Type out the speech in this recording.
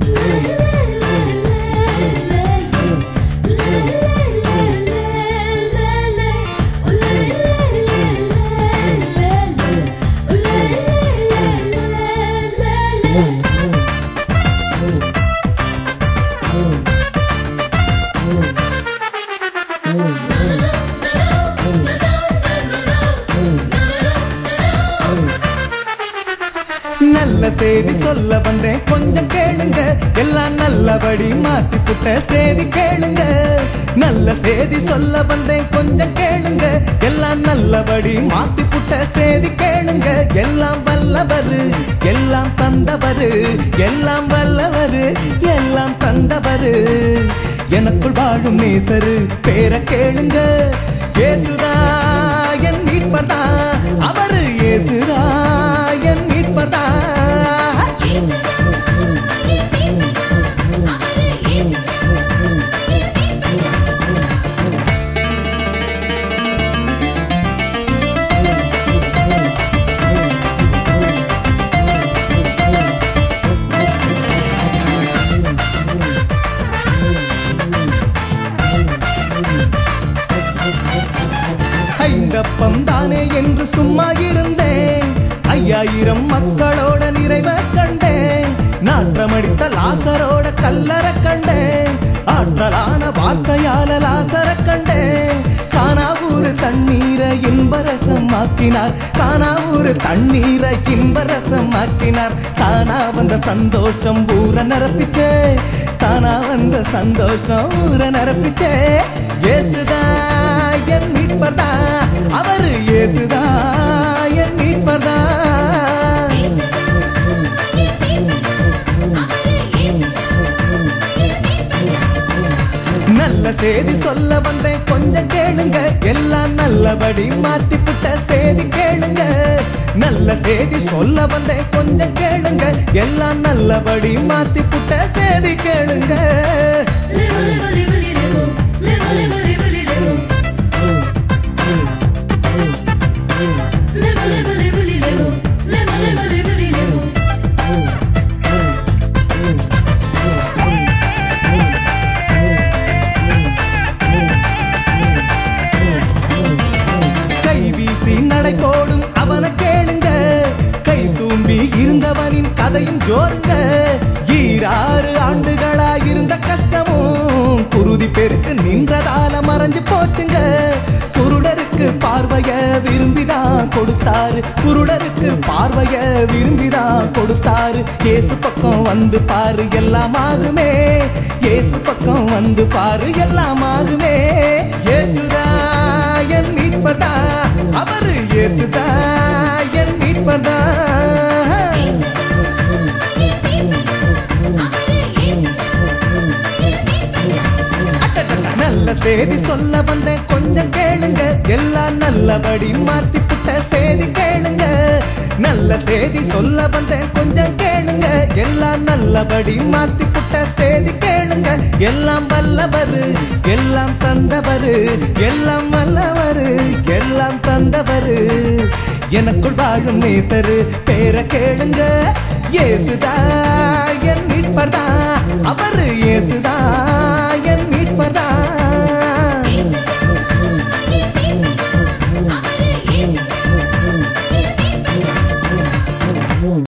நல்ல செய்தி சொல்ல வந்தேன் கொஞ்சம் கேளுங்க எல்லாம் நல்லபடி மாத்தி புட்ட செய்தி கேளுங்க நல்ல செய்தி சொல்ல வந்தேன் கொஞ்சம் கேளுங்க எல்லாம் நல்லபடி மாத்தி புட்ட செய்தி கேளுங்க எல்லாம் வல்லவரு எல்லாம் தந்தவரு எல்லாம் வல்லவரு எல்லாம் தந்தவரு எனக்குள் வாழும் நேசரு பேர கேளுங்க ஏசுதா என் மீட்பர்தா அவரு ஏசுதா என் மீட்பர்தா ஐந்தப்பம் தானே என்று சும்மா இருந்தேன் ஐயாயிரம் மக்களோட நிறைவை கண்டேன் நாற்றமடித்த லாசரோட கல்லற கண்டேன் ஆற்றலான வார்த்தையால லாசர கண்டேன் கானாவூர் தண்ணீரை இன்பரசம் ஆக்கினார் கானாவூர் தண்ணீரை இன்பரசம் ஆக்கினார் தானா வந்த சந்தோஷம் ஊர நிரப்பிச்சே தானா வந்த சந்தோஷம் ஊர நிரப்பிச்சே ஏசுதா என் மீட்பர்தா அவரு ஏசுதா என் மீட்பர்தா நல்ல செய்தி சொல்ல வந்தேன் கொஞ்சம் கேளுங்க எல்லாம் நல்லபடி மாத்தி புட்ட செய்தி கேளுங்க நல்ல செய்தி சொல்ல வந்தேன் கொஞ்சம் கேளுங்க எல்லாம் நல்லபடி மாத்தி புட்ட செய்தி கேளுங்க கை வீசி நடை போடும் அவனை கேளுங்க கை சூம்பி இருந்தவனின் கதையும் ஜோருங்க ஈராறு ஆண்டுகளா இருந்த கஷ்டமும் குருதி பெருக்கு நின்றதால மறைஞ்சு போச்சுங்க குருடருக்கு பார்வைய விரும்பிதான் கொடுத்தாரு குருடருக்கு பார்வைய விரும்பிதான் கொடுத்தாரு இயேசு பக்கம் வந்து பாரு எல்லாம் ஆகுமே இயேசு பக்கம் வந்து பாரு எல்லாம் ஆகுமே இயேசுதா என் மீட்பர்தா அவரு இயேசுதா என் மீட்பர்தா அடடட, நல்ல செய்தி சொல்ல வந்தேன் கொஞ்சம் கேளுங்க எல்லாம் நல்லபடி மாத்தி புட்ட செய்தி கேளுங்க நல்ல செய்தி சொல்ல வந்தேன் கொஞ்சம் கேளுங்க எல்லாம் நல்லபடி மாத்தி புட்ட செய்தி கேளுங்க எல்லாம் வல்லவரு எல்லாம் தந்தவரு எல்லாம் வல்லவரு எல்லாம் தந்தவரு எனக்குள் வாழும் நேசரு பேர கேளுங்க ஏசுதா என் மீட்பர்தா அவரு ஏசுதா